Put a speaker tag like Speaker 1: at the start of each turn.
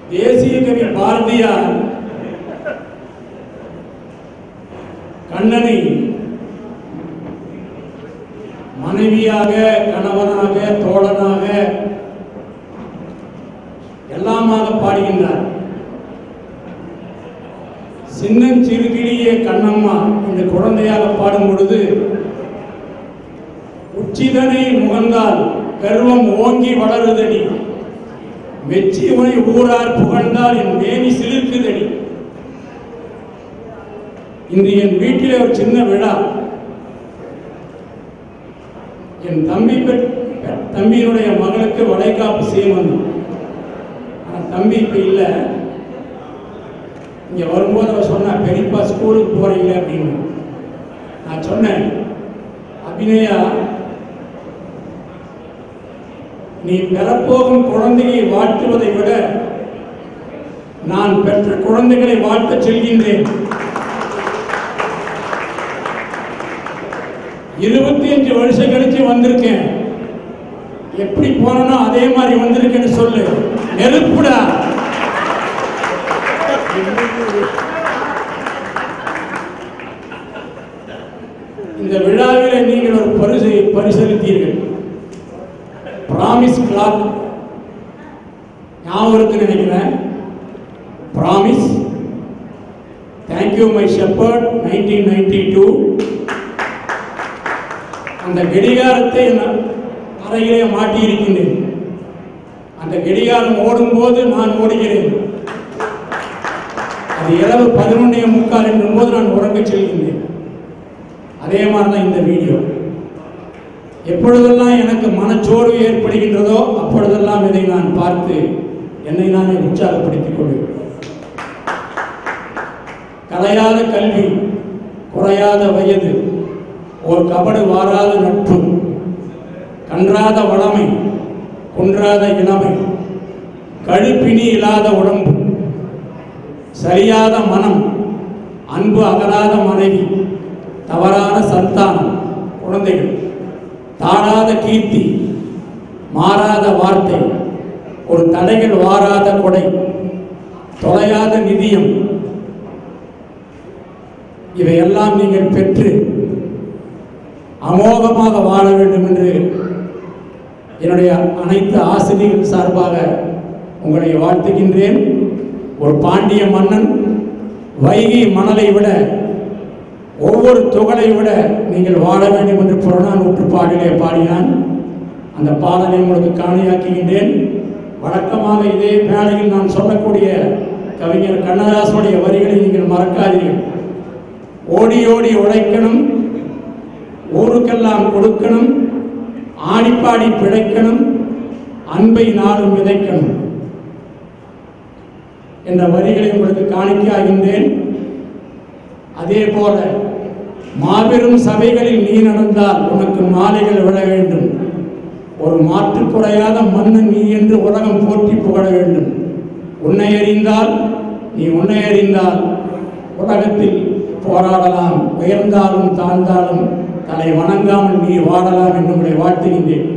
Speaker 1: தேசிய கவி பாரதியார் கண்ணனை மனைவியாக கணவனாக தோழனாக எல்லாமாக பாடுகின்றார் சின்னஞ்சிறுகிளிய கண்ணம்மா இந்த குழந்தையாக பாடும் பொழுது உச்சிதனை முகந்தால் கர்வம் ஓங்கி வளருதடி வெற்றியவனை ஊரார் புகழ்ந்தால் என் மேனி சிலிர்க்குதடி இன்று என் வீட்டிலே ஒரு சின்ன விழா என் தம்பி பெற்- தம்பியினுடைய மகளுக்கு வளைகாப்பு செய்ய வந்தோம் ஆனால் தம்பி இப்போ இல்லை இங்கே வரும்போது அவர் சொன்னா பெரியப்பா ஸ்கூலுக்கு போறீங்க அப்படின்னு நான் சொன்னேன் அபிநயா நீ பெறப்போகும் குழந்தையை வாழ்த்துவதை விட நான் பெற்ற குழந்தைகளை வாழ்த்தச் செல்கின்றேன் இருபத்தி அஞ்சு வருஷம் கழிச்சு வந்திருக்கேன் எப்படி போனனோ அதே மாதிரி வந்திருக்கேன்னு சொல்லு நெருப்புடா இந்த விழாவிலே நீங்கள் ஒரு பரிசை பரிசளித்தீர்கள் பிராமிஸ் கிளாக் ஞாபகம் இருக்குன்னு நினைக்கிறேன் promise thank you my shepherd nineteen ninety two அந்த கடிகாரத்தை நான் அறையிலே மாட்டியிருக்கின்றேன் அந்த கடிகாரம் ஓடும்போது நான் ஓடுகிறேன் அது இரவு பதினொன்றே முக்கால் என்னும் போது நான் உறங்கச் செல்கின்றேன் அதே மாதிரி தான் இந்த வீடியோ எப்பொழுதெல்லாம் எனக்கு மனச்சோர்வு ஏற்படுகின்றதோ அப்பொழுதெல்லாம் இதை நான் பார்த்து என்னை நானே உற்சாகப்படுத்திக் கொள்வேன் கலையாத கல்வி குறையாத வயது ஓர் கபடு வாராத நட்பு கன்றாத வளமை குன்றாத இளமை கழுப்பினி இல்லாத உடம்பு சரியாத மனம் அன்பு அகலாத மனைவி தவறான சந்தானம் குழந்தைகள் தாழாத கீர்த்தி மாறாத வார்த்தை ஒரு தடைகள் வாராத கொடை தொலையாத நிதியம் இவையெல்லாம் நீங்கள் பெற்று அமோகமாக வாழ வேண்டும் என்று என்னுடைய அனைத்து ஆசிரியர்கள் சார்பாக உங்களை வாழ்த்துகின்றேன் ஒரு பாண்டிய மன்னன் வைகை மணலை விட ஒவ்வொரு துகளை விட நீங்கள் வாழ வேண்டும் என்று புறநானூற்று பாடலே பாடினான் அந்த பாடலை உங்களுக்கு காணியாக்குகின்றேன் வழக்கமாக இதே மேடையில் நான் சொல்லக்கூடிய கவிஞர் கண்ணதாசனுடைய வரிகளை நீங்கள் மறக்காதீர்கள் ஓடி ஓடி உழைக்கணும் ஊருக்கெல்லாம் கொடுக்கணும் ஆடிப்பாடி பிழைக்கணும் அன்பை நாளும் விதைக்கணும் என்ற வரிகளை உங்களுக்கு காணிக்காகின்றேன் அதே போல மாபெரும் சபைகளில் நீ நடந்தால் உனக்கு மாலைகள் விழ வேண்டும் ஒரு மாற்று குறையாத மன்னன் நீ என்று உலகம் போற்றி புகழ வேண்டும் உன்னை அறிந்தால் நீ உன்னை அறிந்தால் உலகத்தில் போராடலாம் உயர்ந்தாலும் தாழ்ந்தாலும் தலை வணங்காமல் நீ வாழலாம் என்று உங்களை வாழ்த்துகின்றேன்